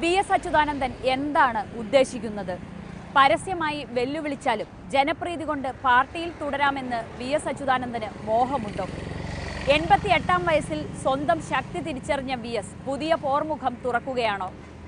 V S Achuthanandan എന്താണ് ഉദ്ദേശിക്കുന്നത് പരസ്യമായി വെല്ലുവിളിച്ചാലും ജനപ്രീതി കൊണ്ട് പാർട്ടിയിൽ തുടരാമെന്ന് വി എസ് അച്യുതാനന്ദന് മോഹമുണ്ടോ എൺപത്തി എട്ടാം വയസ്സിൽ സ്വന്തം ശക്തി തിരിച്ചറിഞ്ഞ വി എസ് പുതിയ പോർമുഖം തുറക്കുകയാണോ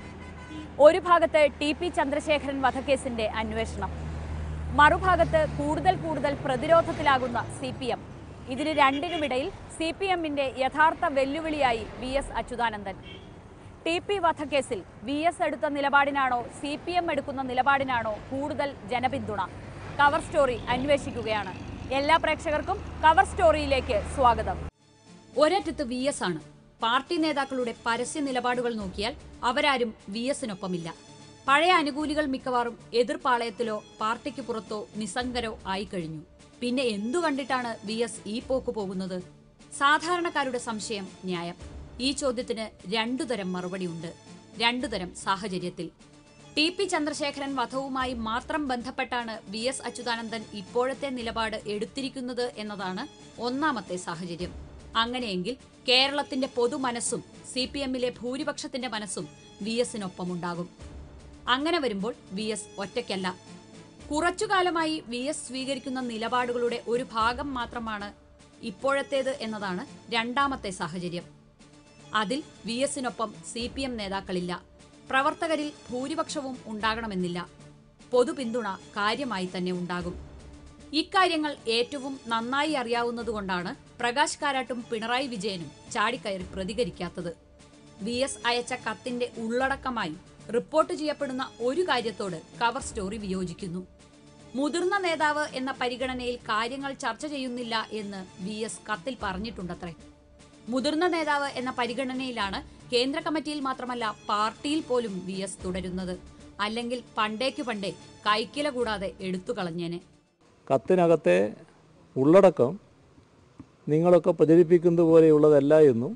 ഒരു ഭാഗത്ത് ടി പി ചന്ദ്രശേഖരൻ വധക്കേസിന്റെ അന്വേഷണം മറുഭാഗത്ത് കൂടുതൽ കൂടുതൽ പ്രതിരോധത്തിലാകുന്ന സി പി എം ഇതിന് രണ്ടിനുമിടയിൽ സി പി എമ്മിന്റെ യഥാർത്ഥ വെല്ലുവിളിയായി V S Achuthanandan T P വധക്കേസിൽ വി എസ് എടുത്ത നിലപാടിനാണോ സി പി എം എടുക്കുന്ന നിലപാടിനാണോ കൂടുതൽ ജനപിന്തുണ കവർ സ്റ്റോറി അന്വേഷിക്കുകയാണ് എല്ലാ പ്രേക്ഷകർക്കും കവർ സ്റ്റോറിയിലേക്ക് സ്വാഗതം ഒരറ്റത്ത് വി എസ് ആണ് പാർട്ടി നേതാക്കളുടെ പരസ്യ നിലപാടുകൾ നോക്കിയാൽ അവരാരും വി എസിനൊപ്പമില്ല പഴയ അനുകൂലികൾ മിക്കവാറും എതിർപ്പാളയത്തിലോ പാർട്ടിക്ക് പുറത്തോ നിസ്സംഗരോ ആയിക്കഴിഞ്ഞു പിന്നെ എന്തു കണ്ടിട്ടാണ് വി എസ് ഈ പോക്ക് പോകുന്നത് സാധാരണക്കാരുടെ സംശയം ന്യായം ഈ ചോദ്യത്തിന് രണ്ടുതരം മറുപടിയുണ്ട് രണ്ടുതരം സാഹചര്യത്തിൽ ടി പി ചന്ദ്രശേഖരൻ വധവുമായി മാത്രം ബന്ധപ്പെട്ടാണ് വി എസ് അച്യുതാനന്ദൻ ഇപ്പോഴത്തെ നിലപാട് എടുത്തിരിക്കുന്നത് എന്നതാണ് ഒന്നാമത്തെ സാഹചര്യം അങ്ങനെയെങ്കിൽ കേരളത്തിന്റെ പൊതുമനസ്സും സി പി എമ്മിലെ ഭൂരിപക്ഷത്തിന്റെ മനസ്സും വി എസിനൊപ്പമുണ്ടാകും അങ്ങനെ വരുമ്പോൾ വി എസ് ഒറ്റയ്ക്കല്ല കുറച്ചുകാലമായി വി എസ് സ്വീകരിക്കുന്ന നിലപാടുകളുടെ ഒരു ഭാഗം മാത്രമാണ് ഇപ്പോഴത്തേത് എന്നതാണ് രണ്ടാമത്തെ സാഹചര്യം അതിൽ വി എസിനൊപ്പം സി പി എം നേതാക്കളില്ല പ്രവർത്തകരിൽ ഭൂരിപക്ഷവും ഉണ്ടാകണമെന്നില്ല പൊതുപിന്തുണ കാര്യമായി തന്നെ ഉണ്ടാകും ഇക്കാര്യങ്ങൾ ഏറ്റവും നന്നായി അറിയാവുന്നതുകൊണ്ടാണ് പ്രകാശ് കാരാട്ടും പിണറായി വിജയനും ചാടിക്കയറി പ്രതികരിക്കാത്തത് വി എസ് അയച്ച കത്തിന്റെ ഉള്ളടക്കമായി റിപ്പോർട്ട് ചെയ്യപ്പെടുന്ന ഒരു കാര്യത്തോട് കവർ സ്റ്റോറി വിയോജിക്കുന്നു മുതിർന്ന നേതാവ് എന്ന പരിഗണനയിൽ കാര്യങ്ങൾ ചർച്ച ചെയ്യുന്നില്ല എന്ന് വി എസ് കത്തിൽ പറഞ്ഞിട്ടുണ്ടത്രേ മുതിർന്ന നേതാവ് എന്ന പരിഗണനയിലാണ് കേന്ദ്ര കമ്മിറ്റിയിൽ മാത്രമല്ല പാർട്ടിയിൽ പോലും വി എസ് തുടരുന്നത് അല്ലെങ്കിൽ പണ്ടേക്കു പണ്ടേ കൈക്കില കൂടാതെ എടുത്തു കളഞ്ഞേനെ കത്തിനകത്തെ ഉള്ളടക്കം നിങ്ങളൊക്കെ പ്രചരിപ്പിക്കുന്നത് പോലെയുള്ളതല്ല എന്നും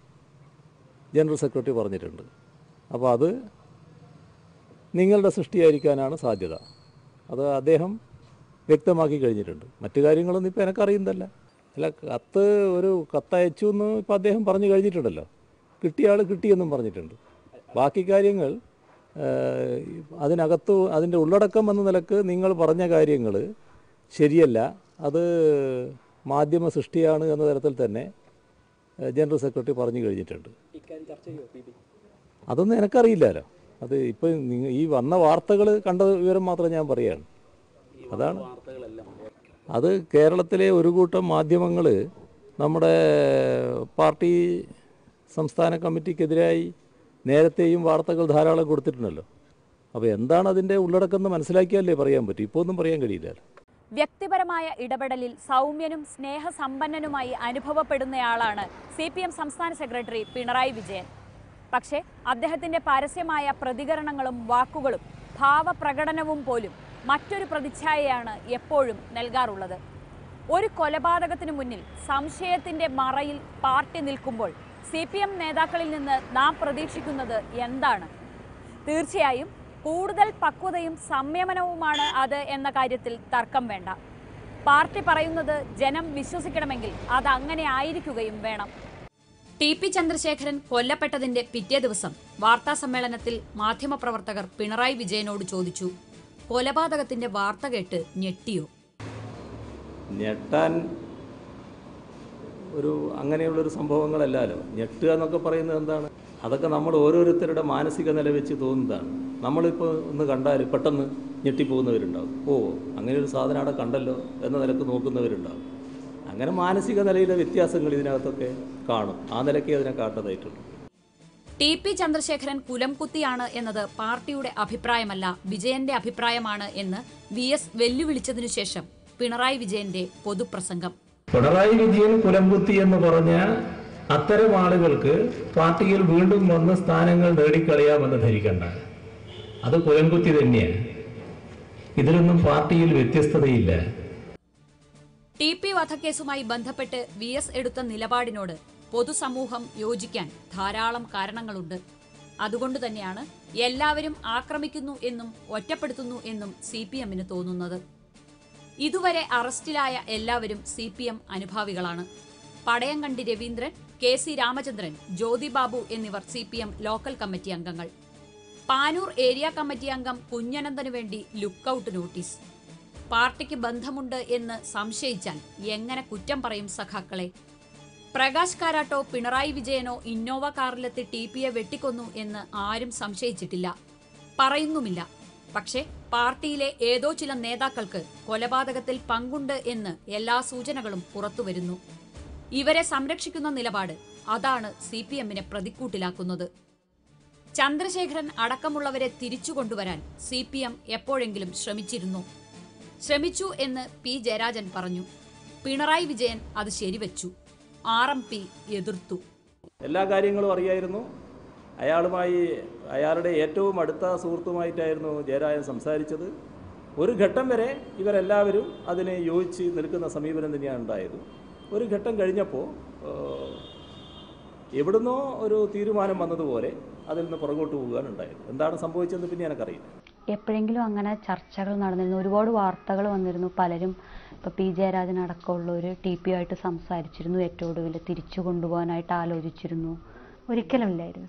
ജനറൽ സെക്രട്ടറി പറഞ്ഞിട്ടുണ്ട് അപ്പോൾ അത് നിങ്ങളുടെ സൃഷ്ടിയായിരിക്കാനാണ് സാധ്യത അത് അദ്ദേഹം വ്യക്തമാക്കി കഴിഞ്ഞിട്ടുണ്ട് മറ്റു കാര്യങ്ങളൊന്നും ഇപ്പോൾ എനിക്കറിയുന്നതല്ല അല്ല കത്ത് ഒരു കത്തയച്ചു എന്ന് ഇപ്പോൾ അദ്ദേഹം പറഞ്ഞു കഴിഞ്ഞിട്ടുണ്ടല്ലോ കിട്ടിയ ആൾ കിട്ടിയെന്നും പറഞ്ഞിട്ടുണ്ട് ബാക്കി കാര്യങ്ങൾ ഏഹ്, അതിനകത്ത് അതിൻ്റെ ഉള്ളടക്കം എന്ന നിലക്ക് നിങ്ങൾ പറഞ്ഞ കാര്യങ്ങൾ ശരിയല്ല അത് മാധ്യമ സൃഷ്ടിയാണ് എന്ന തരത്തിൽ തന്നെ ഏഹ്, ജനറൽ സെക്രട്ടറി പറഞ്ഞു കഴിഞ്ഞിട്ടുണ്ട് അതൊന്നും എനിക്കറിയില്ലല്ലോ അത് ഇപ്പോൾ നിങ്ങ ഈ വന്ന വാർത്തകൾ കണ്ട വിവരം മാത്രം ഞാൻ പറയാണ് അതാണ് അത് കേരളത്തിലെ ഒരു കൂട്ടം മാധ്യമങ്ങൾ നമ്മുടെ പാർട്ടി സംസ്ഥാന കമ്മിറ്റിക്കെതിരായി നേരത്തെയും വാർത്തകൾ ധാരാളം കൊടുത്തിട്ടുണ്ടല്ലോ അപ്പോൾ എന്താണ് അതിൻ്റെ ഉള്ളടക്കം എന്ന് മനസ്സിലാക്കിയാലേ പറയാൻ പറ്റും ഇപ്പോൾ ഒന്നും പറയാൻ കഴിയില്ലല്ലോ വ്യക്തിപരമായ ഇടപെടലിൽ സൗമ്യനും സ്നേഹസമ്പന്നനുമായി അനുഭവപ്പെടുന്നയാളാണ് സി പി എം സംസ്ഥാന സെക്രട്ടറി പിണറായി വിജയൻ പക്ഷേ അദ്ദേഹത്തിന്റെ പരസ്യമായ പ്രതികരണങ്ങളും വാക്കുകളും ഭാവപ്രകടനവും പോലും മറ്റൊരു പ്രതിച്ഛായയാണ് എപ്പോഴും നൽകാറുള്ളത് ഒരു കൊലപാതകത്തിനു മുന്നിൽ സംശയത്തിന്റെ മറയിൽ പാർട്ടി നിൽക്കുമ്പോൾ സി പി എം നേതാക്കളിൽ നിന്ന് നാം പ്രതീക്ഷിക്കുന്നത് എന്താണ് തീർച്ചയായും കൂടുതൽ പക്വതയും സംയമനവുമാണ് അത് എന്ന കാര്യത്തിൽ തർക്കം വേണ്ട പാർട്ടി പറയുന്നത് ജനം വിശ്വസിക്കണമെങ്കിൽ അത് അങ്ങനെ ആയിരിക്കുകയും വേണം ടി പി ചന്ദ്രശേഖരൻ കൊല്ലപ്പെട്ടതിന്റെ പിറ്റേ ദിവസം വാർത്താ സമ്മേളനത്തിൽ മാധ്യമപ്രവർത്തകർ പിണറായി വിജയനോട് ചോദിച്ചു കൊലപാതകത്തിന്റെ വാർത്ത കേട്ട് ഞെട്ടിയോ ഞെട്ടാൻ ഒരു അങ്ങനെയുള്ളൊരു സംഭവങ്ങളല്ലല്ലോ ഞെട്ടുക എന്നൊക്കെ പറയുന്നത് എന്താണ് അതൊക്കെ നമ്മൾ ഓരോരുത്തരുടെ മാനസിക നില വെച്ച് തോന്നുന്നതാണ് നമ്മളിപ്പോൾ ഒന്ന് കണ്ടാൽ പെട്ടെന്ന് ഞെട്ടിപ്പോകുന്നവരുണ്ടാവും ഓ അങ്ങനെ ഒരു സാധനം അവിടെ കണ്ടല്ലോ എന്ന നിലക്ക് നോക്കുന്നവരുണ്ടാവും അങ്ങനെ മാനസിക നിലയിലെ വ്യത്യാസങ്ങൾ ഇതിനകത്തൊക്കെ കാണും ആ നിലയ്ക്ക് അതിനെ കാട്ടതായിട്ടുള്ളൂ ടി പി ചന്ദ്രശേഖരൻ കുലംകുത്തിയാണ് എന്നത് പാർട്ടിയുടെ അഭിപ്രായമല്ല വിജയന്റെ അഭിപ്രായമാണ് എന്ന് വി എസ് വെല്ലുവിളിച്ചതിനു ശേഷം പിണറായി വിജയന്റെ പൊതുപ്രസംഗം പിണറായി വിജയൻ കുലംകുത്തി എന്ന് പറഞ്ഞ അത്തരം ആളുകൾക്ക് പാർട്ടിയിൽ വീണ്ടും വന്ന് സ്ഥാനങ്ങൾ നേടിക്കളയാമെന്ന് ധരിക്കണ്ട അത് കുലംകുത്തി തന്നെയാണ് ഇതിലൊന്നും പാർട്ടിയിൽ വ്യത്യസ്തതയില്ല ടി പി വധക്കേസുമായി ബന്ധപ്പെട്ട് വി എസ് എടുത്ത നിലപാടിനോട് പൊതുസമൂഹം യോജിക്കാൻ ധാരാളം കാരണങ്ങളുണ്ട് അതുകൊണ്ട് തന്നെയാണ് എല്ലാവരും ആക്രമിക്കുന്നു എന്നും ഒറ്റപ്പെടുത്തുന്നു എന്നും സി പി എമ്മിന് തോന്നുന്നത് ഇതുവരെ അറസ്റ്റിലായ എല്ലാവരും സി പി എം അനുഭാവികളാണ് പടയങ്കണ്ടി രവീന്ദ്രൻ കെ സി രാമചന്ദ്രൻ ജ്യോതി ബാബു എന്നിവർ C P M local committee അംഗങ്ങൾ പാനൂർ ഏരിയ കമ്മിറ്റി അംഗം കുഞ്ഞനന്തനു വേണ്ടി ലുക്കൌട്ട് നോട്ടീസ് പാർട്ടിക്ക് ബന്ധമുണ്ട് എന്ന് സംശയിച്ചാൽ എങ്ങനെ കുറ്റം പറയും സഖാക്കളെ പ്രകാശ് കാരാട്ടോ പിണറായി വിജയനോ ഇന്നോവ കാറിലെത്തി ടി പിയെ വെട്ടിക്കൊന്നു എന്ന് ആരും സംശയിച്ചിട്ടില്ല പറയുന്നുമില്ല പക്ഷേ പാർട്ടിയിലെ ഏതോ ചില നേതാക്കൾക്ക് കൊലപാതകത്തിൽ പങ്കുണ്ട് എന്ന് എല്ലാ സൂചനകളും പുറത്തുവരുന്നു ഇവരെ സംരക്ഷിക്കുന്ന നിലപാട് അതാണ് സി പി എമ്മിനെ പ്രതിക്കൂട്ടിലാക്കുന്നത് ചന്ദ്രശേഖരൻ അടക്കമുള്ളവരെ തിരിച്ചു കൊണ്ടുവരാൻ സി പി എം എപ്പോഴെങ്കിലും ശ്രമിച്ചിരുന്നു ശ്രമിച്ചു എന്ന് പി ജയരാജൻ പറഞ്ഞു പിണറായി വിജയൻ അത് ശരിവച്ചു ആർ എം പി എതിർത്തു എല്ലാ കാര്യങ്ങളും അറിയായിരുന്നു അയാളുമായി അയാളുടെ ഏറ്റവും അടുത്ത സുഹൃത്തുമായിട്ടായിരുന്നു ജയരാജൻ സംസാരിച്ചത് ഒരു ഘട്ടം വരെ ഇവരെല്ലാവരും അതിനെ യോജിച്ച് നിൽക്കുന്ന സമീപനം തന്നെയാണ് ഉണ്ടായത് ഒരു ഘട്ടം കഴിഞ്ഞപ്പോൾ ഏഹ്, എവിടുന്നോ ഒരു തീരുമാനം വന്നതുപോലെ അതിൽ നിന്ന് പുറകോട്ട് പോകാൻ ഉണ്ടായത് എന്താണ് സംഭവിച്ചതെന്ന് പിന്നെ എനിക്കറിയില്ല എപ്പോഴെങ്കിലും അങ്ങനെ ചർച്ചകൾ നടന്നിരുന്നു ഒരുപാട് വാർത്തകൾ വന്നിരുന്നു പലരും ഇപ്പോൾ പി ജയരാജൻ അടക്കമുള്ളവർ ടി പി ആയിട്ട് സംസാരിച്ചിരുന്നു ഏറ്റവും ഒടുവിൽ തിരിച്ചു കൊണ്ടുപോകാനായിട്ട് ആലോചിച്ചിരുന്നു ഒരിക്കലും ഇല്ലായിരുന്നു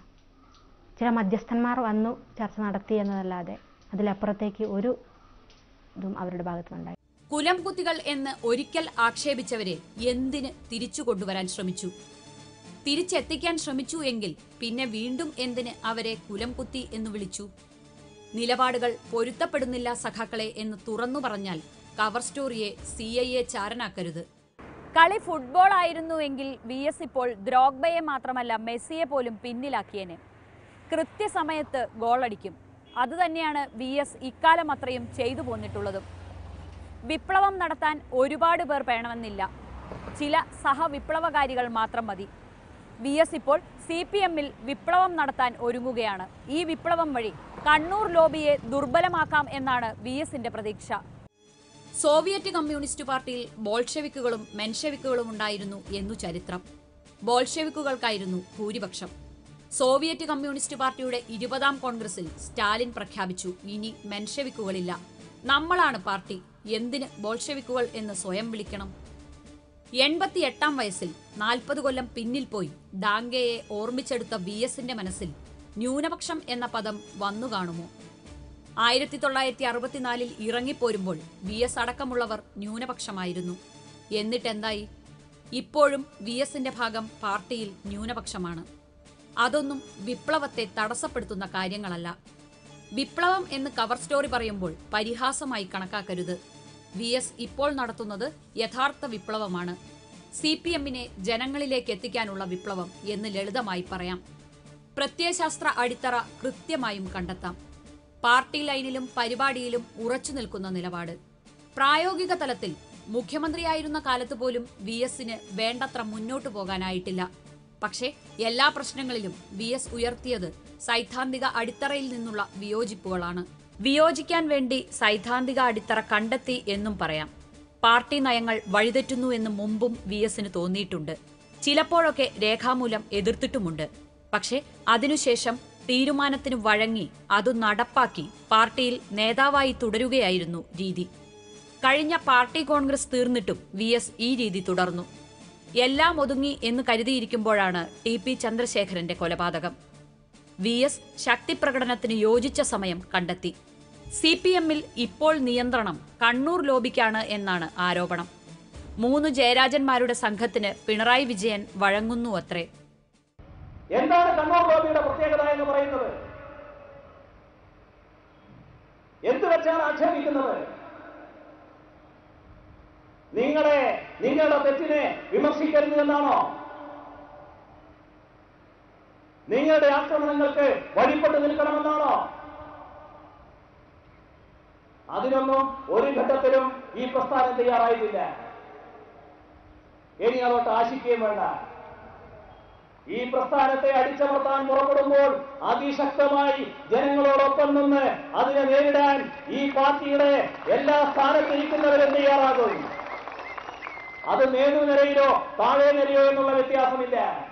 ചില മധ്യസ്ഥന്മാർ വന്നു ചർച്ച നടത്തി എന്നതല്ലാതെ അതിലപ്പുറത്തേക്ക് ഒരു ഇതും അവരുടെ ഭാഗത്തുനിന്നുണ്ടായി കുലം കുത്തികൾ എന്ന് ഒരിക്കൽ ആക്ഷേപിച്ചവരെ എന്തിന് തിരിച്ചു കൊണ്ടുവരാൻ ശ്രമിച്ചു തിരിച്ചെത്തിക്കാൻ ശ്രമിച്ചു എങ്കിൽ പിന്നെ വീണ്ടും എന്തിന് അവരെ കുലം കുത്തി എന്ന് വിളിച്ചു നിലപാടുകൾ പൊരുത്തപ്പെടുന്നില്ല സഖാക്കളെ എന്ന് തുറന്നു പറഞ്ഞാൽ കവർ സ്റ്റോറിയെ സി ഐ എ ചാരനാക്കരുത് കളി ഫുട്ബോൾ ആയിരുന്നുവെങ്കിൽ വി എസ് ഇപ്പോൾ ദ്രോഗ്ബയെ മാത്രമല്ല മെസ്സിയെ പോലും പിന്നിലാക്കിയേനെ കൃത്യസമയത്ത് ഗോളടിക്കും അതുതന്നെയാണ് വി എസ് ഇക്കാലം അത്രയും ചെയ്തു പോന്നിട്ടുള്ളതും വിപ്ലവം നടത്താൻ ഒരുപാട് പേർ വേണമെന്നില്ല ചില സഹവിപ്ലവകാരികൾ മാത്രം മതി വി എസ് ഇപ്പോൾ സി പി എമ്മിൽ വിപ്ലവം നടത്താൻ ഒരുങ്ങുകയാണ് ഈ വിപ്ലവം വഴി കണ്ണൂർ ലോബിയെ ദുർബലമാക്കാം എന്നാണ് വി എസിന്റെ പ്രതീക്ഷ സോവിയറ്റ് കമ്മ്യൂണിസ്റ്റ് പാർട്ടിയിൽ ബോൾഷെവിക്കുകളും മെൻഷെവിക്കുകളും ഉണ്ടായിരുന്നു എന്നു ചരിത്രം ബോൾഷെവിക്കുകൾക്കായിരുന്നു ഭൂരിപക്ഷം സോവിയറ്റ് കമ്മ്യൂണിസ്റ്റ് പാർട്ടിയുടെ ഇരുപതാം കോൺഗ്രസിൽ സ്റ്റാലിൻ പ്രഖ്യാപിച്ചു ഇനി മെൻഷെവിക്കുകളില്ല നമ്മളാണ് പാർട്ടി എന്തിന് ബോൾഷെവിക്കുകൾ എന്ന് സ്വയം വിളിക്കണം എൺപത്തി എട്ടാം വയസ്സിൽ നാൽപ്പത് കൊല്ലം പിന്നിൽ പോയി ഡാങ്കയെ ഓർമ്മിച്ചെടുത്ത വി എസിന്റെ മനസ്സിൽ ന്യൂനപക്ഷം എന്ന പദം വന്നു കാണുമോ ആയിരത്തി തൊള്ളായിരത്തി അറുപത്തിനാലിൽ ഇറങ്ങിപ്പോരുമ്പോൾ വി എസ് അടക്കമുള്ളവർ ന്യൂനപക്ഷമായിരുന്നു എന്നിട്ടെന്തായി ഇപ്പോഴും വി എസിന്റെ ഭാഗം പാർട്ടിയിൽ ന്യൂനപക്ഷമാണ് അതൊന്നും വിപ്ലവത്തെ തടസ്സപ്പെടുത്തുന്ന കാര്യങ്ങളല്ല വിപ്ലവം എന്ന് കവർ സ്റ്റോറി പറയുമ്പോൾ പരിഹാസമായി കണക്കാക്കരുത് വി എസ് ഇപ്പോൾ നടത്തുന്നത് യഥാർത്ഥ വിപ്ലവമാണ് സി പി എമ്മിനെ ജനങ്ങളിലേക്ക് എത്തിക്കാനുള്ള വിപ്ലവം എന്ന് ലളിതമായി പറയാം പ്രത്യയശാസ്ത്ര അടിത്തറ കൃത്യമായും കണ്ടെത്താം പാർട്ടി ലൈനിലും പരിപാടിയിലും ഉറച്ചു നിൽക്കുന്ന നിലപാട് പ്രായോഗിക തലത്തിൽ മുഖ്യമന്ത്രിയായിരുന്ന കാലത്ത് പോലും വി എസിന് വേണ്ടത്ര മുന്നോട്ടു പോകാനായിട്ടില്ല പക്ഷേ എല്ലാ പ്രശ്നങ്ങളിലും വി എസ് ഉയർത്തിയത് സൈദ്ധാന്തിക അടിത്തറയിൽ നിന്നുള്ള വിയോജിപ്പുകളാണ് വിയോജിക്കാൻ വേണ്ടി സൈദ്ധാന്തിക അടിത്തറ കണ്ടെത്തി എന്നും പറയാം പാർട്ടി നയങ്ങൾ വഴിതെറ്റുന്നു എന്ന് മുമ്പും വി എസിന് തോന്നിയിട്ടുണ്ട് ചിലപ്പോഴൊക്കെ രേഖാമൂലം എതിർത്തിട്ടുമുണ്ട് പക്ഷേ അതിനുശേഷം തീരുമാനത്തിന് വഴങ്ങി അത് നടപ്പാക്കി പാർട്ടിയിൽ നേതാവായി തുടരുകയായിരുന്നു രീതി കഴിഞ്ഞ പാർട്ടി കോൺഗ്രസ് തീർന്നിട്ടും വി എസ് ഈ രീതി തുടർന്നു എല്ലാം ഒതുങ്ങി എന്ന് കരുതിയിരിക്കുമ്പോഴാണ് ടി പി ചന്ദ്രശേഖരന്റെ കൊലപാതകം വി എസ് ശക്തിപ്രകടനത്തിന് യോജിച്ച സമയം കണ്ടെത്തി സി പി എമ്മിൽ ഇപ്പോൾ നിയന്ത്രണം കണ്ണൂർ ലോബിക്കാണ് എന്നാണ് ആരോപണം മൂന്ന് ജയരാജന്മാരുടെ സംഘത്തിന് പിണറായി വിജയൻ വഴങ്ങുന്നു അത്രേ എന്താണ് കണ്ണൂർ ഗോപിയുടെ പ്രത്യേകത എന്ന് പറയുന്നത് എന്ത് വെച്ചാണ് ആക്ഷേപിക്കുന്നത് നിങ്ങളെ നിങ്ങളുടെ തെറ്റിനെ വിമർശിക്കരുത് എന്നാണോ നിങ്ങളുടെ ആക്രമണങ്ങൾക്ക് വഴിപ്പെട്ട് നിൽക്കണമെന്നാണോ അതിനൊന്നും ഒരു ഘട്ടത്തിലും ഈ പ്രസ്ഥാനം തയ്യാറായിട്ടില്ല ഇനി അതോട്ട് ആശിക്കുകയും വേണ്ട ഈ പ്രസ്ഥാനത്തെ അടിച്ചമർത്താൻ പുറപ്പെടുമ്പോൾ അതിശക്തമായി ജനങ്ങളോടൊപ്പം നിന്ന് അതിനെ നേരിടാൻ ഈ പാർട്ടിയുടെ എല്ലാ സ്ഥാനത്തിരിക്കുന്നവരും തയ്യാറാകും അത് നേതൃനിരയിലോ താഴെ നിരയോ എന്നുള്ള വ്യത്യാസമില്ല